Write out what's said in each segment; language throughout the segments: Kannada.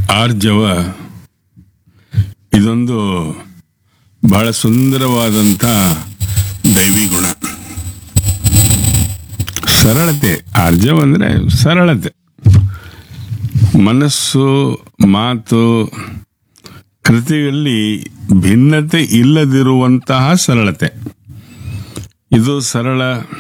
ಆರ್ಜವ ಇದೊಂದು ಬಹಳ ಸುಂದರವಾದಂಥ ದೈವಿ ಗುಣ ಸರಳತೆ ಆರ್ಜವ ಅಂದರೆ ಸರಳತೆ ಮನಸ್ಸು ಮಾತು ಕೃತಿಯಲ್ಲಿ ಭಿನ್ನತೆ ಇಲ್ಲದಿರುವಂತಹ ಸರಳತೆ ಇದು ಸರಳ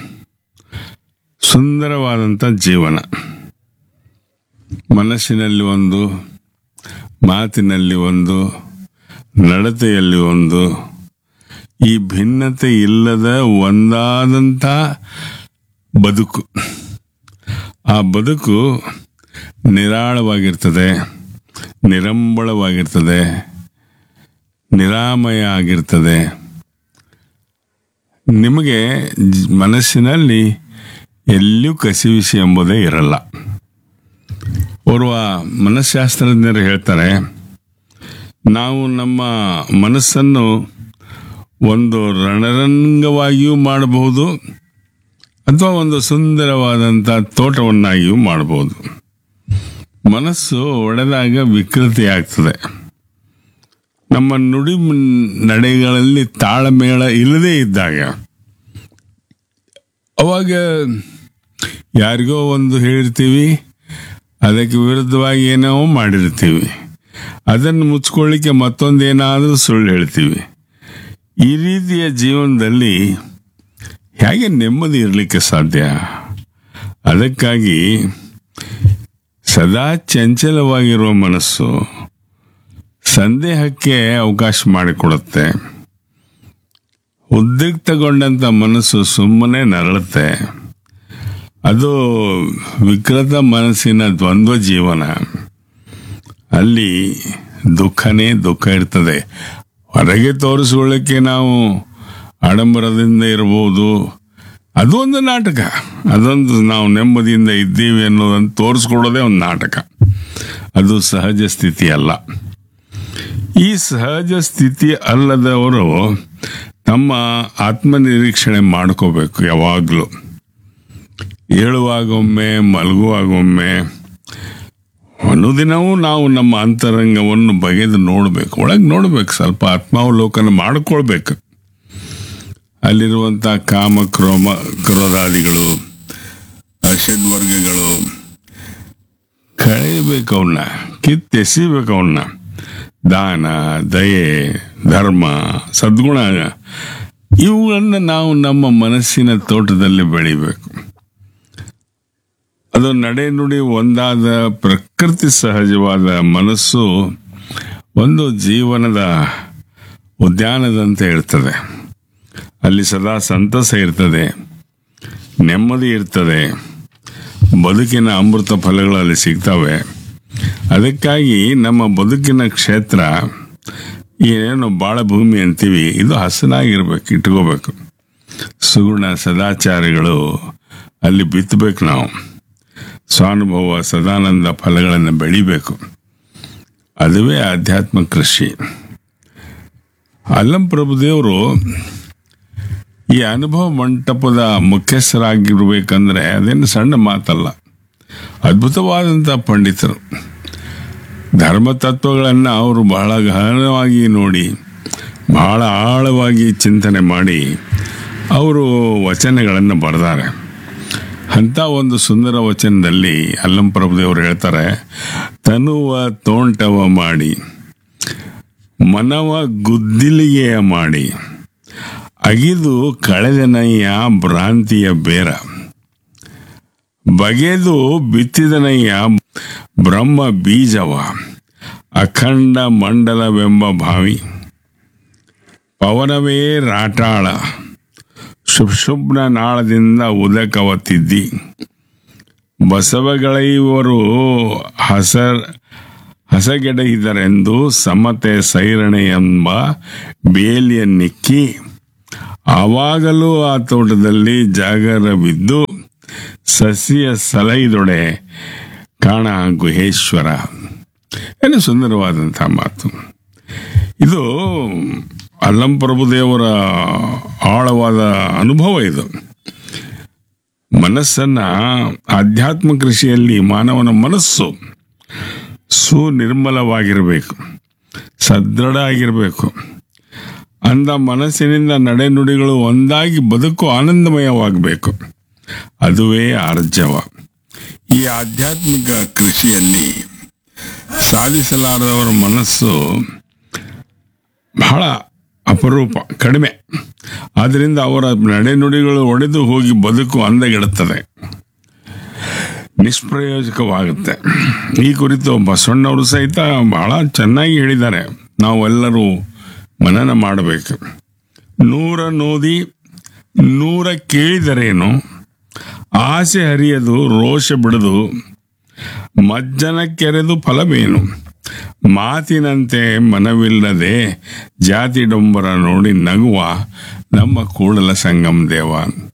ಸುಂದರವಾದಂಥ ಜೀವನ ಮನಸ್ಸಿನಲ್ಲಿ ಒಂದು ಮಾತಿನಲ್ಲಿ ಒಂದು ನಡತೆಯಲ್ಲಿ ಒಂದು ಈ ಭಿನ್ನತೆ ಇಲ್ಲದ ಒಂದಾದಂಥ ಬದುಕು ಆ ಬದುಕು ನಿರಾಳವಾಗಿರ್ತದೆ ನಿರಂಬಳವಾಗಿರ್ತದೆ ನಿರಾಮಯ ಆಗಿರ್ತದೆ ನಿಮಗೆ ಜ್- ಮನಸ್ಸಿನಲ್ಲಿ ಎಲ್ಲಿಯೂ ಕಸಿವಿಸಿ ಎಂಬುದೇ ಇರಲ್ಲ ಓರ್ವ ಮನಃಶಾಸ್ತ್ರಜ್ಞರು ಹೇಳ್ತಾರೆ ನಾವು ನಮ್ಮ ಮನಸ್ಸನ್ನು ಒಂದು ರಣರಂಗವಾಗಿಯೂ ಮಾಡಬಹುದು ಅಥವಾ ಒಂದು ಸುಂದರವಾದಂಥ ತೋಟವನ್ನಾಗಿಯೂ ಮಾಡಬಹುದು ಮನಸ್ಸು ಒಡೆದಾಗ ವಿಕೃತಿ ಆಗ್ತದೆ ನಮ್ಮ ನುಡಿ ಮ್- ನಡೆಗಳಲ್ಲಿ ತಾಳಮೇಳ ಇಲ್ಲದೇ ಇದ್ದಾಗ ಅವಾಗ ಯಾರಿಗೋ ಒಂದು ಹೇಳಿರ್ತೀವಿ ಅದಕ್ಕೆ ವಿರುದ್ಧವಾಗಿ ಏನೋ ಮಾಡಿರ್ತೀವಿ ಅದನ್ನು ಮುಚ್ಕೊಳ್ಳಿಕ್ಕೆ ಮತ್ತೊಂದೇನಾದರೂ ಸುಳ್ಳು ಹೇಳ್ತೀವಿ ಈ ರೀತಿಯ ಜೀವನದಲ್ಲಿ ಹೇಗೆ ನೆಮ್ಮದಿ ಇರಲಿಕ್ಕೆ ಸಾಧ್ಯ ಅದಕ್ಕಾಗಿ ಸದಾ ಚಂಚಲವಾಗಿರುವ ಮನಸ್ಸು ಸಂದೇಹಕ್ಕೆ ಅವಕಾಶ ಮಾಡಿಕೊಡುತ್ತೆ ಉದ್ರಿಕ್ತಗೊಂಡಂಥ ಮನಸ್ಸು ಸುಮ್ಮನೆ ನರಳುತ್ತೆ ಅದು ವಿಕೃತ ಮನಸ್ಸಿನ ದ್ವಂದ್ವ ಜೀವನ ಅಲ್ಲಿ ದುಃಖನೇ ದುಃಖ ಇರ್ತದೆ ಹೊರಗೆ ತೋರಿಸ್ಕೊಳ್ಳಿಕ್ಕೆ ನಾವು ಆಡಂಬರದಿಂದ ಇರಬಹುದು ಅದು ಒಂದು ನಾಟಕ ಅದೊಂದು ನಾವು ನೆಮ್ಮದಿಯಿಂದ ಇದ್ದೀವಿ ಅನ್ನೋದನ್ನು ತೋರಿಸ್ಕೊಳ್ಳೋದೇ ಒಂದು ನಾಟಕ ಅದು ಸಹಜ ಸ್ಥಿತಿ ಅಲ್ಲ ಈ ಸಹಜ ಸ್ಥಿತಿ ಅಲ್ಲದವರು ತಮ್ಮ ಆತ್ಮನಿರೀಕ್ಷಣೆ ಮಾಡ್ಕೋಬೇಕು ಯಾವಾಗಲೂ ಏಳುವಾಗೊಮ್ಮೆ ಮಲಗುವಾಗೊಮ್ಮೆ ಅನುದಿನವೂ ನಾವು ನಮ್ಮ ಅಂತರಂಗವನ್ನು ಬಗೆದು ನೋಡಬೇಕು ಒಳಗೆ ನೋಡಬೇಕು ಸ್ವಲ್ಪ ಆತ್ಮಾವಲೋಕನ ಮಾಡಿಕೊಳ್ಬೇಕು ಅಲ್ಲಿರುವಂಥ ಕಾಮ ಕ್ರೋಮ ಕ್ರೋಧಾದಿಗಳು ಅಷಡ್ವರ್ಗಗಳು ಕಳೆಯಬೇಕು ಅವನ್ನ ಕಿತ್ತೆಸಿಬೇಕು ಅವನ್ನ ದಾನ ದಯೆ ಧರ್ಮ ಸದ್ಗುಣ ಇವುಗಳನ್ನು ನಾವು ನಮ್ಮ ಮನಸ್ಸಿನ ತೋಟದಲ್ಲಿ ಬೆಳಿಬೇಕು ಅದು ನಡೆ ನುಡಿ ಒಂದಾದ ಪ್ರಕೃತಿ ಸಹಜವಾದ ಮನಸ್ಸು ಒಂದು ಜೀವನದ ಉದ್ಯಾನದಂತೆ ಇರ್ತದೆ ಅಲ್ಲಿ ಸದಾ ಸಂತಸ ಇರ್ತದೆ ನೆಮ್ಮದಿ ಇರ್ತದೆ ಬದುಕಿನ ಅಮೃತ ಫಲಗಳು ಅಲ್ಲಿ ಸಿಗ್ತವೆ ಅದಕ್ಕಾಗಿ ನಮ್ಮ ಬದುಕಿನ ಕ್ಷೇತ್ರ ಏನೇನು ಬಾಳ ಭೂಮಿ ಅಂತೀವಿ ಇದು ಹಸನಾಗಿರ್ಬೇಕು ಇಟ್ಕೋಬೇಕು ಸುಗುಣ ಸದಾಚಾರಗಳು ಅಲ್ಲಿ ಬಿತ್ತಬೇಕು ನಾವು ಸ್ವಾನುಭವ ಸದಾನಂದ ಫಲಗಳನ್ನು ಬೆಳಿಬೇಕು ಅದುವೇ ಆಧ್ಯಾತ್ಮ ಕೃಷಿ ಅಲ್ಲಂ ಪ್ರಭುದೇವರು ಈ ಅನುಭವ ಮಂಟಪದ ಮುಖ್ಯಸ್ಥರಾಗಿರ್ಬೇಕಂದ್ರೆ ಅದೇನು ಸಣ್ಣ ಮಾತಲ್ಲ ಅದ್ಭುತವಾದಂಥ ಪಂಡಿತರು ಧರ್ಮ ತತ್ವಗಳನ್ನು ಅವರು ಬಹಳ ಗಹನವಾಗಿ ನೋಡಿ ಬಹಳ ಆಳವಾಗಿ ಚಿಂತನೆ ಮಾಡಿ ಅವರು ವಚನಗಳನ್ನು ಬರೆದಾರೆ ಅಂಥ ಒಂದು ಸುಂದರ ವಚನದಲ್ಲಿ ಅಲ್ಲಂ ಪ್ರಭುದೇವರು ಹೇಳ್ತಾರೆ ತನುವ ತೋಂಟವ ಮಾಡಿ ಮನವ ಗುದ್ದಿಲಿಗೆಯ ಮಾಡಿ ಅಗಿದು ಕಳೆದನಯ್ಯ ಭ್ರಾಂತಿಯ ಬೇರ ಬಗೆದು ಬಿತ್ತಿದನಯ್ಯ ಬ್ರಹ್ಮ ಬೀಜವ ಅಖಂಡ ಮಂಡಲವೆಂಬ ಭಾವಿ ಪವನವೇ ರಾಟಾಳ ಶುಭ್ನ ನಾಳದಿಂದ ಉದಕವ ತಿದ್ದಿ ಬಸವಗಳೈವರು ಹಸ ಹಸಗೆಡಹಿದರೆಂದು ಸಮತೆ ಸೈರಣೆ ಎಂಬ ಬೇಲಿಯ ನಿಕ್ಕಿ ಆವಾಗಲೂ ಆ ತೋಟದಲ್ಲಿ ಜಾಗರವಿದ್ದು ಸಸ್ಯ ಸಲೈದೊಡೆ ಕಾಣ ಗುಹೇಶ್ವರ ಏನು ಸುಂದರವಾದಂಥ ಮಾತು ಇದು ಅಲ್ಲಂ ಪ್ರಭುದೇವರ ಆಳವಾದ ಅನುಭವ ಇದು ಮನಸ್ಸನ್ನ ಆಧ್ಯಾತ್ಮ ಕೃಷಿಯಲ್ಲಿ ಮಾನವನ ಮನಸ್ಸು ಸುನಿರ್ಮಲವಾಗಿರಬೇಕು ಸದೃಢ ಆಗಿರಬೇಕು ಅಂದ ಮನಸ್ಸಿನಿಂದ ನಡೆನುಡಿಗಳು ಒಂದಾಗಿ ಬದುಕು ಆನಂದಮಯವಾಗಬೇಕು ಅದುವೇ ಆರ್ಜವ ಈ ಆಧ್ಯಾತ್ಮಿಕ ಕೃಷಿಯಲ್ಲಿ ಸಾಧಿಸಲಾರದವರ ಮನಸ್ಸು ಬಹಳ ಅಪರೂಪ ಕಡಿಮೆ ಆದ್ದರಿಂದ ಅವರ ನಡೆನುಡಿಗಳು ಒಡೆದು ಹೋಗಿ ಬದುಕು ಅಂದಗೆಡುತ್ತದೆ ನಿಷ್ಪ್ರಯೋಜಕವಾಗುತ್ತೆ ಈ ಕುರಿತು ಬಸವಣ್ಣವರು ಸಹಿತ ಬಹಳ ಚೆನ್ನಾಗಿ ಹೇಳಿದ್ದಾರೆ ನಾವೆಲ್ಲರೂ ಮನನ ಮಾಡಬೇಕು ನೂರ ನೋದಿ ನೂರ ಕೇಳಿದರೇನು ಆಸೆ ಹರಿಯದು ರೋಷ ಬಿಡದು ಮಜ್ಜನ ಕೆರೆದು ಫಲವೇನು ಮಾತಿನಂತೆ ಮನವಿಲ್ಲದೆ ಜಾತಿ ಡೊಂಬರ ನೋಡಿ ನಗುವ ನಮ್ಮ ಕೂಡಲ ಸಂಗಮ ದೇವ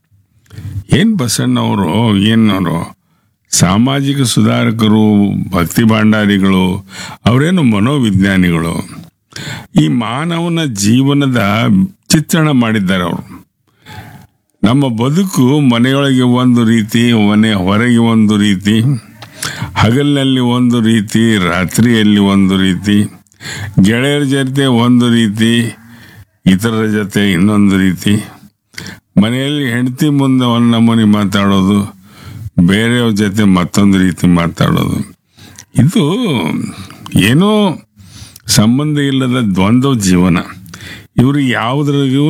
ಏನ್ ಬಸಣ್ಣವರು ಏನವರು ಸಾಮಾಜಿಕ ಸುಧಾರಕರು ಭಕ್ತಿ ಭಂಡಾರಿಗಳು ಅವರೇನು ಮನೋವಿಜ್ಞಾನಿಗಳು ಈ ಮಾನವನ ಜೀವನದ ಚಿತ್ರಣ ಮಾಡಿದ್ದಾರೆ ಅವರು ನಮ್ಮ ಬದುಕು ಮನೆಯೊಳಗೆ ಒಂದು ರೀತಿ ಮನೆ ಹೊರಗೆ ಒಂದು ರೀತಿ ಹಗಲಿನಲ್ಲಿ ಒಂದು ರೀತಿ ರಾತ್ರಿಯಲ್ಲಿ ಒಂದು ರೀತಿ ಗೆಳೆಯರ ಜೊತೆ ಒಂದು ರೀತಿ ಇತರರ ಜೊತೆ ಇನ್ನೊಂದು ರೀತಿ ಮನೆಯಲ್ಲಿ ಹೆಂಡತಿ ಮುಂದೆ ಒಂದು ನಮೂನಿ ಮಾತಾಡೋದು ಬೇರೆಯವ್ರ ಜೊತೆ ಮತ್ತೊಂದು ರೀತಿ ಮಾತಾಡೋದು ಇದು ಏನೋ ಸಂಬಂಧ ಇಲ್ಲದ ದ್ವಂದ್ವ ಜೀವನ ಇವ್ರಿಗೆ ಯಾವುದ್ರಿಗೂ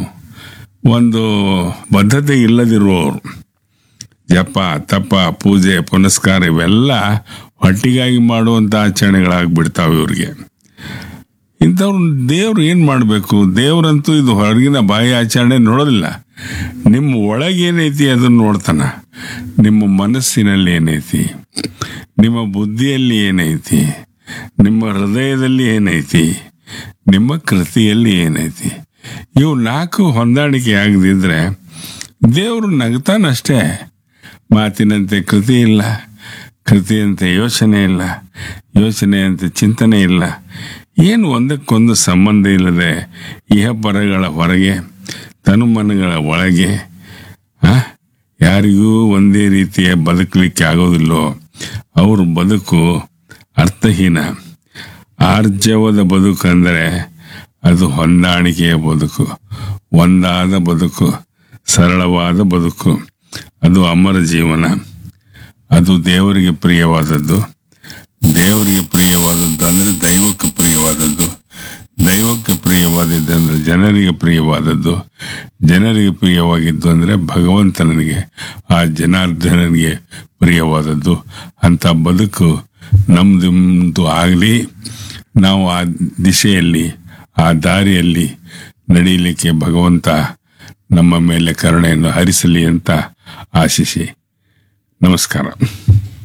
ಒಂದು ಬದ್ಧತೆ ಇಲ್ಲದಿರುವವರು ಜಪ ತಪ ಪೂಜೆ ಪುನಸ್ಕಾರ ಇವೆಲ್ಲ ಹೊಟ್ಟಿಗಾಗಿ ಮಾಡುವಂಥ ಆಚರಣೆಗಳಾಗ್ಬಿಡ್ತಾವೆ ಇವ್ರಿಗೆ ಇಂಥವ್ರು ದೇವ್ರು ಏನು ಮಾಡಬೇಕು ದೇವ್ರಂತೂ ಇದು ಹೊರಗಿನ ಬಾಹ್ಯ ಆಚರಣೆ ನೋಡೋದಿಲ್ಲ ನಿಮ್ಮ ಒಳಗೇನೈತಿ ಅದನ್ನು ನೋಡ್ತಾನ ನಿಮ್ಮ ಮನಸ್ಸಿನಲ್ಲಿ ಏನೈತಿ ನಿಮ್ಮ ಬುದ್ಧಿಯಲ್ಲಿ ಏನೈತಿ ನಿಮ್ಮ ಹೃದಯದಲ್ಲಿ ಏನೈತಿ ನಿಮ್ಮ ಕೃತಿಯಲ್ಲಿ ಏನೈತಿ ಇವು ನಾಲ್ಕು ಹೊಂದಾಣಿಕೆ ಆಗದಿದ್ರೆ ದೇವರು ನಗ್ತಾನಷ್ಟೇ ಮಾತಿನಂತೆ ಕೃತಿ ಇಲ್ಲ ಕೃತಿಯಂತೆ ಯೋಚನೆ ಇಲ್ಲ ಯೋಚನೆಯಂತೆ ಚಿಂತನೆ ಇಲ್ಲ ಏನು ಒಂದಕ್ಕೊಂದು ಸಂಬಂಧ ಇಲ್ಲದೆ ಇಹಪರಗಳ ಹೊರಗೆ ತನುಮನಗಳ ಒಳಗೆ ಆ, ಯಾರಿಗೂ ಒಂದೇ ರೀತಿಯ ಬದುಕಲಿಕ್ಕೆ ಆಗೋದಿಲ್ಲೋ ಅವ್ರ ಬದುಕು ಅರ್ಥಹೀನ ಆರ್ಜವದ ಬದುಕು ಅಂದರೆ ಅದು ಹೊಂದಾಣಿಕೆಯ ಬದುಕು ಒಂದಾದ ಬದುಕು ಸರಳವಾದ ಬದುಕು ಅದು ಅಮರ ಜೀವನ ಅದು ದೇವರಿಗೆ ಪ್ರಿಯವಾದದ್ದು ದೇವರಿಗೆ ಪ್ರಿಯವಾದದ್ದು ಅಂದರೆ ದೈವಕ್ಕೆ ಪ್ರಿಯವಾದದ್ದು ದೈವಕ್ಕೆ ಪ್ರಿಯವಾದದ್ದು ಅಂದರೆ ಜನರಿಗೆ ಪ್ರಿಯವಾದದ್ದು ಜನರಿಗೆ ಪ್ರಿಯವಾಗಿದ್ದು ಅಂದರೆ ಭಗವಂತನಿಗೆ ಆ ಜನಾರ್ದನನಿಗೆ ಪ್ರಿಯವಾದದ್ದು ಅಂಥ ಬದುಕು ನಮ್ದು ಆಗಲಿ ನಾವು ಆ ದಿಶೆಯಲ್ಲಿ ಆ ದಾರಿಯಲ್ಲಿ ನಡೀಲಿಕ್ಕೆ ಭಗವಂತ ನಮ್ಮ ಮೇಲೆ ಕರುಣೆಯನ್ನು ಹರಿಸಲಿ ಅಂತ ಆಶಿಸಿ ನಮಸ್ಕಾರ